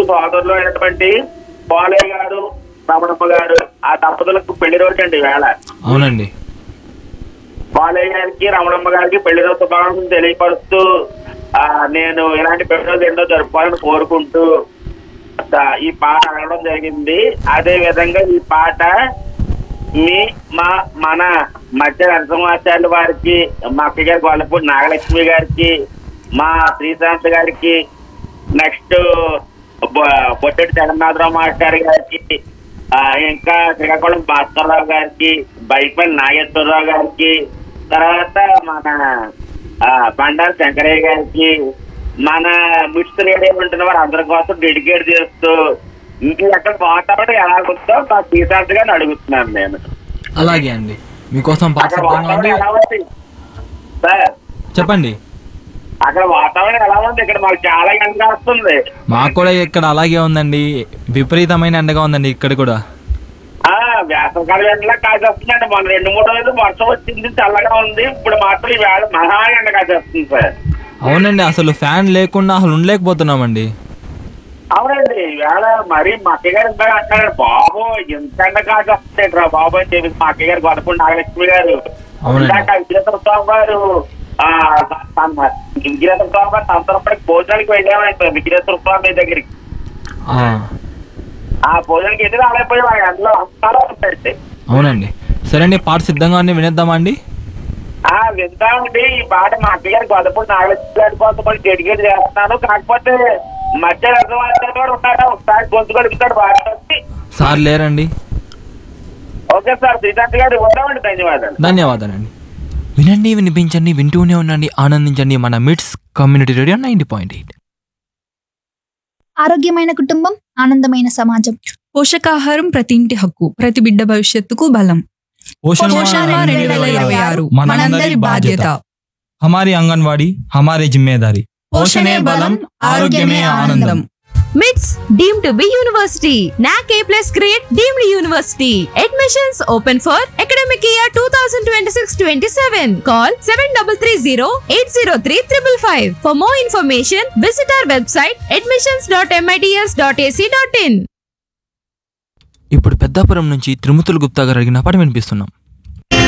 సోదరులు అయినటువంటి పోలయ్య గారు రమణమ్మ గారు ఆ దంపతులకు పెళ్లి రోజు అండి వేళ అవునండి బాలయ్య గారికి రమణమ్మ గారికి పెళ్లి రోజు శుభాకాంక్షలు తెలియపరుస్తూ ఆ, నేను ఇలాంటి పెళ్లి రోజు ఎన్నో జరుపుకోవాలని కోరుకుంటూ ఆ, ఈ పాట అడగడం జరిగింది అదే విధంగా ఈ పాట మీ మా మన మధ్య నరసింహాచార్యుల వారికి మా అక్క గారి గొల్లపూడి నాగలక్ష్మి గారికి మా శ్రీశాంత్ గారికి నెక్స్ట్ పొట్టెడి జగన్నాథరావు మాస్టర్ గారికి ఆ, ఇంకా శ్రీకాకుళం భాస్కర్రావు గారికి బైపల్లి నాగేశ్వరరావు గారికి తర్వాత మన ఆ, బండారు శంకరయ్య గారికి మన మిట్స్ రేడియో ఉంటున్న వారు అందరి కోసం డెడికేట్ చేస్తూ ఇంక అక్కడ వాతావరణం ఎలా ఉందో మా శ్రీశాంత్ గారిని అడుగుతున్నాను నేను అలాగే అండి మీకోసం పాట అక్కడ సిద్ధంగా ఉంది వాతావరణం ఎలా ఉంది సార్ చెప్పండి అక్కడ వాతావరణం ఎలా ఉంది ఇక్కడ మాకు చాలా ఎండ వస్తుంది మాకు కూడా ఇక్కడ అలాగే ఉందండి విపరీతమైన ఎండగా ఉందండి ఇక్కడ కూడా ఆ వేసవకాలం ఎండలా కాసేస్తుందండి మన రెండు మూడు రోజులు వర్షం వచ్చింది చల్లగా ఉంది ఇప్పుడు మాత్రం ఈ వేళ మహా ఎండ కాసేస్తుంది సార్ అవునండి అసలు ఫ్యాన్ లేకుండా అసలు ఉండలేకపోతున్నామండి అవునండి ఈవేళ మరి మా అక్కయ్య గారు ఇందాక అంటున్నాడు బాబు ఎంత ఎండ కాసేస్తుంది రా బాబు అని చెప్పి మా అక్కయ్య గారు గొడపండి నాగలక్ష్మి గారు అవునండి. ఇందాక విజయేంద్ర స్వామి గారు ఆ తన- విజయేంద్ర స్వామి గారు తనతరపడికి భోజనానికి వెళ్ళామండి విజయేంద్ర స్వామి దగ్గరికి ఆ, ఆ భోజనానికి ఎదురు రాలేకపోయి వాళ్ళ ఎండలో అంతాలో ఉంటాయండి అవునండి సరే అండి పాట సిద్ధంగా ఉంది వినేద్దామా అండి ఆ విందామండి ఈ పాట మా అక్కయ్య గారి గొడపండి నాగలక్ష్మి గారి కోసం మరి డెడికేట్ చేస్తున్నాను కాకపోతే మధ్య రసవాసాలు కూడా ఉంటాడు ఒకసారి గొంతు కలుపుతాడు వాటి సార్ లేరండి ఓకే సార్ శ్రీకాంత్ గారు ఉంటామండి ధన్యవాదాలు ధన్యవాదాలండి వినండి వినిపించండి వింటూనే ఉండండి ఆనందించండి మన MITS community radio ninety point eight ఆరోగ్యమైన కుటుంబం ఆనందమైన సమాజం పోషకాహారం ప్రతి ఇంటి హక్కు ప్రతి బిడ్డ భవిష్యత్తుకు బలం పోషణ రెండు వేల ఇరవై ఆరు మనందరి బాధ్యత हमारी आंगनवाड़ी हमारी जिम्मेदारी పోషణే బలం ఆరోగ్యమే ఆనందం మిట్స్ deemed to be university NAAC A plus grade deemed university admissions open for academic year two thousand twenty six twenty seven call seven double three zero eight zero three triple five for more information visit our website admissions dot MITS dot ac dot in ఇప్పుడు పెద్దాపురం నుంచి త్రిమూర్తులు గుప్తా గారు అడిగిన పాట వినిపిస్తున్నాం